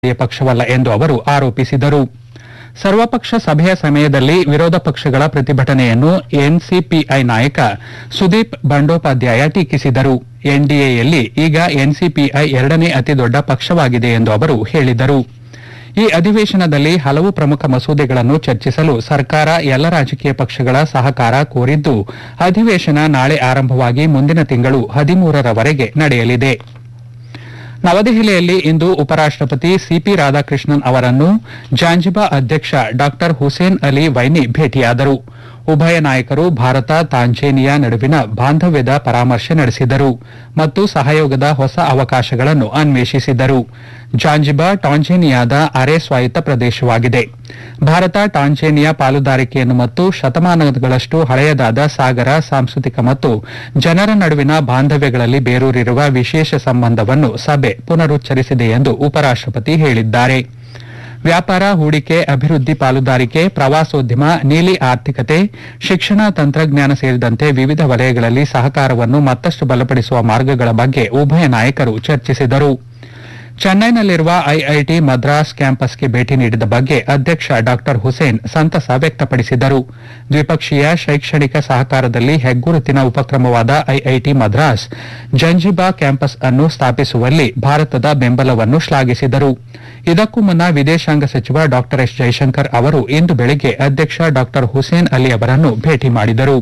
ರಾಜಕೀಯ ಪಕ್ಷವಲ್ಲ ಎಂದು ಅವರು ಆರೋಪಿಸಿದರು ಸರ್ವಪಕ್ಷ ಸಭೆಯ ಸಮಯದಲ್ಲಿ ವಿರೋಧ ಪಕ್ಷಗಳ ಪ್ರತಿಭಟನೆಯನ್ನು ಎನ್ಸಿಪಿಐ ನಾಯಕ ಸುದೀಪ್ ಬಂಡೋಪಾಧ್ಯಾಯ ಟೀಕಿಸಿದರು ಎನ್ಡಿಎಯಲ್ಲಿ ಈಗ ಎನ್ಸಿಪಿಐ ಎರಡನೇ ಅತಿದೊಡ್ಡ ಪಕ್ಷವಾಗಿದೆ ಎಂದು ಅವರು ಹೇಳಿದರು ಈ ಅಧಿವೇಶನದಲ್ಲಿ ಹಲವು ಪ್ರಮುಖ ಮಸೂದೆಗಳನ್ನು ಚರ್ಚಿಸಲು ಸರ್ಕಾರ ಎಲ್ಲ ರಾಜಕೀಯ ಪಕ್ಷಗಳ ಸಹಕಾರ ಕೋರಿದ್ದು ಅಧಿವೇಶನ ನಾಳೆ ಆರಂಭವಾಗಿ ಮುಂದಿನ ತಿಂಗಳು ಹದಿಮೂರರವರೆಗೆ ನಡೆಯಲಿದೆ ನವದೆಹಲಿಯಲ್ಲಿ ಇಂದು ಉಪರಾಷ್ಟಪತಿ ಸಿಪಿ ರಾಧಾಕೃಷ್ಣನ್ ಅವರನ್ನು ಜಾಂಜಿಬಾ ಅಧ್ಯಕ್ಷ ಡಾ ಹುಸೇನ್ ಅಲಿ ವೈನಿ ಭೇಟಿಯಾದರು ಉಭಯ ನಾಯಕರು ಭಾರತ ತಾಂಜೇನಿಯಾ ನಡುವಿನ ಬಾಂಧವ್ಯದ ಪರಾಮರ್ಶೆ ನಡೆಸಿದರು ಮತ್ತು ಸಹಯೋಗದ ಹೊಸ ಅವಕಾಶಗಳನ್ನು ಅನ್ವೇಷಿಸಿದರು ಜಾಂಜಿಬಾ ಟಾಂಜೇನಿಯಾದ ಅರೆ ಸ್ವಾಯತ್ತ ಪ್ರದೇಶವಾಗಿದೆ ಭಾರತ ಟಾಂಜೇನಿಯಾ ಪಾಲುದಾರಿಕೆಯನ್ನು ಮತ್ತು ಶತಮಾನಗಳಷ್ಟು ಹಳೆಯದಾದ ಸಾಗರ ಸಾಂಸ್ಕೃತಿಕ ಮತ್ತು ಜನರ ನಡುವಿನ ಬಾಂಧವ್ಯಗಳಲ್ಲಿ ಬೇರೂರಿರುವ ವಿಶೇಷ ಸಂಬಂಧವನ್ನು ಸಭೆ ಪುನರುಚ್ಚರಿಸಿದೆ ಎಂದು ಉಪರಾಷ್ಟಪತಿ ಹೇಳಿದ್ದಾರೆ ವ್ಯಾಪಾರ ಹೂಡಿಕೆ ಅಭಿವೃದ್ಧಿ ಪಾಲುದಾರಿಕೆ ಪ್ರವಾಸೋದ್ಯಮ ನೀಲಿ ಆರ್ಥಿಕತೆ ಶಿಕ್ಷಣ ತಂತ್ರಜ್ಞಾನ ಸೇರಿದಂತೆ ವಿವಿಧ ವಲಯಗಳಲ್ಲಿ ಸಹಕಾರವನ್ನು ಮತ್ತಷ್ಟು ಬಲಪಡಿಸುವ ಮಾರ್ಗಗಳ ಬಗ್ಗೆ ಉಭಯ ನಾಯಕರು ಚರ್ಚಿಸಿದರು ಚೆನ್ನೈನಲ್ಲಿರುವ ಐಐಟಿ ಮದ್ರಾಸ್ ಕ್ಯಾಂಪಸ್ಗೆ ಭೇಟಿ ನೀಡಿದ ಬಗ್ಗೆ ಅಧ್ಯಕ್ಷ ಡಾ ಹುಸೇನ್ ಸಂತಸ ವ್ಯಕ್ತಪಡಿಸಿದರು ದ್ವಿಪಕ್ಷೀಯ ಶೈಕ್ಷಣಿಕ ಸಹಕಾರದಲ್ಲಿ ಹೆಗ್ಗುರುತಿನ ಉಪಕ್ರಮವಾದ ಐಐಟಿ ಮದ್ರಾಸ್ ಜಂಜಿಬಾ ಕ್ಯಾಂಪಸ್ ಅನ್ನು ಸ್ಥಾಪಿಸುವಲ್ಲಿ ಭಾರತದ ಬೆಂಬಲವನ್ನು ಶ್ಲಾಘಿಸಿದರು ಇದಕ್ಕೂ ಮುನ್ನ ವಿದೇಶಾಂಗ ಸಚಿವ ಡಾ ಎಸ್ ಜೈಶಂಕರ್ ಅವರು ಇಂದು ಬೆಳಗ್ಗೆ ಅಧ್ಯಕ್ಷ ಡಾ ಹುಸೇನ್ ಅಲಿ ಅವರನ್ನು ಭೇಟಿ ಮಾಡಿದರು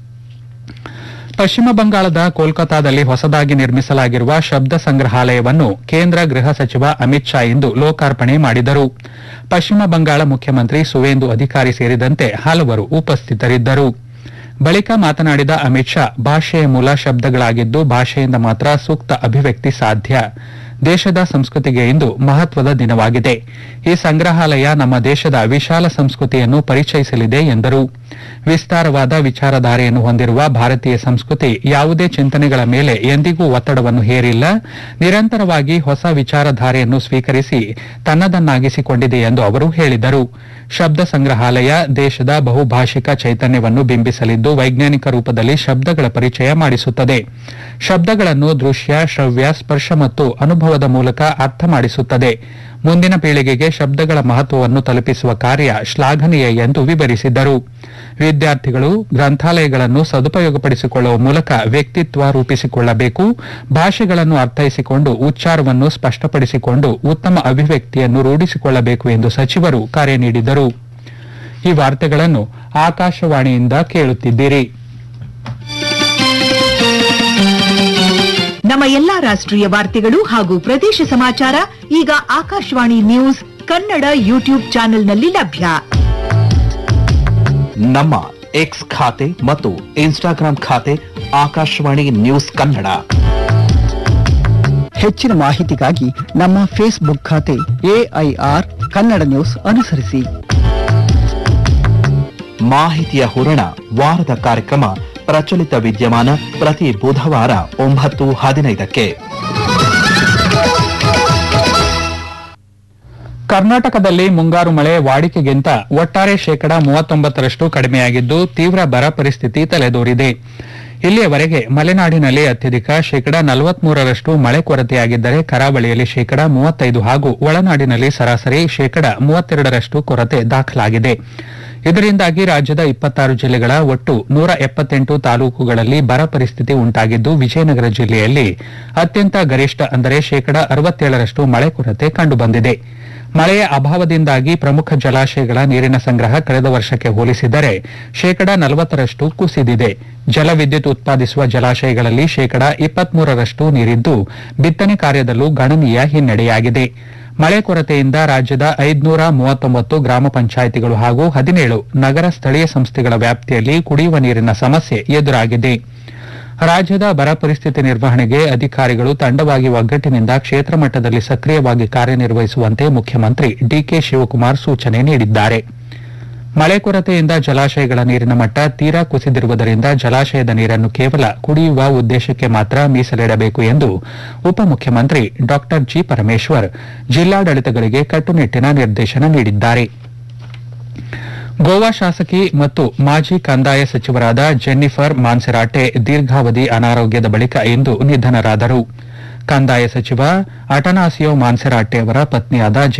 ಪಶ್ಚಿಮ ಬಂಗಾಳದ ಕೋಲ್ಕತಾದಲ್ಲಿ ಹೊಸದಾಗಿ ನಿರ್ಮಿಸಲಾಗಿರುವ ಶಬ್ದ ಸಂಗ್ರಹಾಲಯವನ್ನು ಕೇಂದ್ರ ಗೃಹ ಸಚಿವ ಅಮಿತ್ ಶಾ ಇಂದು ಲೋಕಾರ್ಪಣೆ ಮಾಡಿದರು ಪಶ್ಚಿಮ ಬಂಗಾಳ ಮುಖ್ಯಮಂತ್ರಿ ಸುವೇಂದು ಅಧಿಕಾರಿ ಸೇರಿದಂತೆ ಹಲವರು ಉಪಸ್ಥಿತರಿದ್ದರು ಬಳಿಕ ಮಾತನಾಡಿದ ಅಮಿತ್ ಶಾ ಭಾಷೆಯ ಮೂಲ ಶಬ್ದಗಳಾಗಿದ್ದು ಭಾಷೆಯಿಂದ ಮಾತ್ರ ಸೂಕ್ತ ಅಭಿವ್ಯಕ್ತಿ ಸಾಧ್ಯ ದೇಶದ ಸಂಸ್ಕೃತಿಗೆ ಇಂದು ಮಹತ್ವದ ದಿನವಾಗಿದೆ ಈ ಸಂಗ್ರಹಾಲಯ ನಮ್ಮ ದೇಶದ ವಿಶಾಲ ಸಂಸ್ಕೃತಿಯನ್ನು ಪರಿಚಯಿಸಲಿದೆ ಎಂದರು ವಿಸ್ತಾರವಾದ ವಿಚಾರಧಾರೆಯನ್ನು ಹೊಂದಿರುವ ಭಾರತೀಯ ಸಂಸ್ಕೃತಿ ಯಾವುದೇ ಚಿಂತನೆಗಳ ಮೇಲೆ ಎಂದಿಗೂ ಒತ್ತಡವನ್ನು ಹೇರಿಲ್ಲ ನಿರಂತರವಾಗಿ ಹೊಸ ವಿಚಾರಧಾರೆಯನ್ನು ಸ್ವೀಕರಿಸಿ ತನ್ನದನ್ನಾಗಿಸಿಕೊಂಡಿದೆ ಎಂದು ಅವರು ಹೇಳಿದರು ಶಬ್ದ ಸಂಗ್ರಹಾಲಯ ದೇಶದ ಬಹುಭಾಷಿಕ ಚೈತನ್ಯವನ್ನು ಬಿಂಬಿಸಲಿದ್ದು ವೈಜ್ಞಾನಿಕ ರೂಪದಲ್ಲಿ ಶಬ್ದಗಳ ಪರಿಚಯ ಮಾಡಿಸುತ್ತದೆ ಶಬ್ದಗಳನ್ನು ದೃಶ್ಯ ಶ್ರವ್ಯ ಸ್ಪರ್ಶ ಮತ್ತು ಅನುಭವದ ಮೂಲಕ ಅರ್ಥ ಮಾಡಿಸುತ್ತದೆ ಮುಂದಿನ ಪೀಳಿಗೆಗೆ ಶಬ್ದಗಳ ಮಹತ್ವವನ್ನು ತಲುಪಿಸುವ ಕಾರ್ಯ ಶ್ಲಾಘನೀಯ ಎಂದು ವಿವರಿಸಿದರು ವಿದ್ಯಾರ್ಥಿಗಳು ಗ್ರಂಥಾಲಯಗಳನ್ನು ಸದುಪಯೋಗಪಡಿಸಿಕೊಳ್ಳುವ ಮೂಲಕ ವ್ಯಕ್ತಿತ್ವ ರೂಪಿಸಿಕೊಳ್ಳಬೇಕು ಭಾಷೆಗಳನ್ನು ಅರ್ಥೈಸಿಕೊಂಡು ಉಚ್ಚಾರವನ್ನು ಸ್ಪಷ್ಟಪಡಿಸಿಕೊಂಡು ಉತ್ತಮ ಅಭಿವ್ಯಕ್ತಿಯನ್ನು ರೂಢಿಸಿಕೊಳ್ಳಬೇಕು ಎಂದು ಸಚಿವರು ಕರೆ ನೀಡಿದರು ಈ ವಾರ್ತೆಗಳನ್ನು ಆಕಾಶವಾಣಿಯಿಂದ ಕೇಳುತ್ತಿದ್ದೀರಿ ನಮ್ಮ ಎಲ್ಲಾ ರಾಷ್ಟ್ರೀಯ ವಾರ್ತೆಗಳು ಹಾಗೂ ಪ್ರದೇಶ ಸಮಾಚಾರ ಈಗ ಆಕಾಶವಾಣಿ ನ್ಯೂಸ್ ಕನ್ನಡ ಯೂಟ್ಯೂಬ್ ಚಾನೆಲ್ನಲ್ಲಿ ಲಭ್ಯ ನಮ್ಮ ಎಕ್ಸ್ ಖಾತೆ ಮತ್ತು ಇನ್ಸ್ಟಾಗ್ರಾಂ ಖಾತೆ ಆಕಾಶವಾಣಿ ನ್ಯೂಸ್ ಕನ್ನಡ ಹೆಚ್ಚಿನ ಮಾಹಿತಿಗಾಗಿ ನಮ್ಮ ಫೇಸ್ಬುಕ್ ಖಾತೆ ಎಐಆರ್ ಕನ್ನಡ ನ್ಯೂಸ್ ಅನುಸರಿಸಿ ಮಾಹಿತಿಯ ಹೂರಣ ವಾರದ ಕಾರ್ಯಕ್ರಮ ಪ್ರಚಲಿತ ವಿದ್ಯಮಾನ ಪ್ರತಿ ಬುಧವಾರ ಒಂಬತ್ತು ಹದಿನೈದಕ್ಕೆ ಕರ್ನಾಟಕದಲ್ಲಿ ಮುಂಗಾರು ಮಳೆ ವಾಡಿಕೆಗಿಂತ ಒಟ್ಟಾರೆ ಶೇಕಡಾ ಮೂವತ್ತೊಂಬತ್ತರಷ್ಟು ಕಡಿಮೆಯಾಗಿದ್ದು ತೀವ್ರ ಬರ ಪರಿಸ್ಥಿತಿ ತಲೆದೋರಿದೆ ಇಲ್ಲಿಯವರೆಗೆ ಮಲೆನಾಡಿನಲ್ಲಿ ಅತ್ಯಧಿಕ ಶೇಕಡಾ ನಲವತ್ಮೂರರಷ್ಟು ಮಳೆ ಕೊರತೆಯಾಗಿದ್ದರೆ ಕರಾವಳಿಯಲ್ಲಿ ಶೇಕಡಾ ಮೂವತ್ತೈದು ಹಾಗೂ ಒಳನಾಡಿನಲ್ಲಿ ಸರಾಸರಿ ಶೇಕಡಾ ಮೂವತ್ತೆರಡರಷ್ಟು ಕೊರತೆ ದಾಖಲಾಗಿದೆ ಇದರಿಂದಾಗಿ ರಾಜ್ಯದ ಇಪ್ಪತ್ತಾರು ಜಿಲ್ಲೆಗಳ ಒಟ್ಟು ನೂರ ಎಪ್ಪತ್ತೆಂಟು ತಾಲೂಕುಗಳಲ್ಲಿ ಬರ ಪರಿಸ್ಥಿತಿ ಉಂಟಾಗಿದ್ದು ವಿಜಯನಗರ ಜಿಲ್ಲೆಯಲ್ಲಿ ಅತ್ಯಂತ ಗರಿಷ್ಠ ಅಂದರೆ ಶೇಕಡಾ ಅರವತ್ತೇಳರಷ್ಟು ಮಳೆ ಕೊರತೆ ಕಂಡುಬಂದಿದೆ ಮಳೆಯ ಅಭಾವದಿಂದಾಗಿ ಪ್ರಮುಖ ಜಲಾಶಯಗಳ ನೀರಿನ ಸಂಗ್ರಹ ಕಳೆದ ವರ್ಷಕ್ಕೆ ಹೋಲಿಸಿದರೆ ಶೇಕಡಾ ನಲವತ್ತರಷ್ಟು ಕುಸಿದಿದೆ ಜಲವಿದ್ಯುತ್ ಉತ್ಪಾದಿಸುವ ಜಲಾಶಯಗಳಲ್ಲಿ ಶೇಕಡಾ ಇಪ್ಪತ್ಮೂರರಷ್ಟು ನೀರಿದ್ದು ಬಿತ್ತನೆ ಕಾರ್ಯದಲ್ಲೂ ಗಣನೀಯ ಹಿನ್ನಡೆಯಾಗಿದೆ ಮಳೆ ಕೊರತೆಯಿಂದ ರಾಜ್ಯದ ಐದುನೂರ ಮೂವತ್ತೊಂಬತ್ತು ಗ್ರಾಮ ಪಂಚಾಯಿತಿಗಳು ಹಾಗೂ ಹದಿನೇಳು ನಗರ ಸ್ಥಳೀಯ ಸಂಸ್ಥೆಗಳ ವ್ಯಾಪ್ತಿಯಲ್ಲಿ ಕುಡಿಯುವ ನೀರಿನ ಸಮಸ್ಯೆ ಎದುರಾಗಿದೆ ರಾಜ್ಯದ ಬರ ಪರಿಸ್ಥಿತಿ ನಿರ್ವಹಣೆಗೆ ಅಧಿಕಾರಿಗಳು ತಂಡವಾಗಿ ಒಗ್ಗಟ್ಟಿನಿಂದ ಕ್ಷೇತ್ರ ಮಟ್ಟದಲ್ಲಿ ಸಕ್ರಿಯವಾಗಿ ಕಾರ್ಯನಿರ್ವಹಿಸುವಂತೆ ಮುಖ್ಯಮಂತ್ರಿ ಡಿಕೆ ಶಿವಕುಮಾರ್ ಸೂಚನೆ ನೀಡಿದ್ದಾರೆ ಮಳೆ ಕೊರತೆಯಿಂದ ಜಲಾಶಯಗಳ ನೀರಿನ ಮಟ್ಟ ತೀರಾ ಕುಸಿದಿರುವುದರಿಂದ ಜಲಾಶಯದ ನೀರನ್ನು ಕೇವಲ ಕುಡಿಯುವ ಉದ್ದೇಶಕ್ಕೆ ಮಾತ್ರ ಮೀಸಲಿಡಬೇಕು ಎಂದು ಉಪಮುಖ್ಯಮಂತ್ರಿ ಡಾ ಜಿ ಪರಮೇಶ್ವರ್ ಜಿಲ್ಲಾಡಳಿತಗಳಿಗೆ ಕಟ್ಟುನಿಟ್ಟಿನ ನಿರ್ದೇಶನ ನೀಡಿದ್ದಾರೆ ಗೋವಾ ಶಾಸಕಿ ಮತ್ತು ಮಾಜಿ ಕಂದಾಯ ಸಚಿವರಾದ ಜೆನ್ನಿಫರ್ ಮಾನ್ಸೆರಾಟೆ ದೀರ್ಘಾವಧಿ ಅನಾರೋಗ್ಯದ ಬಳಿಕ ಇಂದು ನಿಧನರಾದರು ಕಂದಾಯ ಸಚಿವ ಅಟನಾಸಿಯೋ ಮಾನ್ಸೆರಾಟೆ ಅವರ ಪತ್ನಿಯಾದ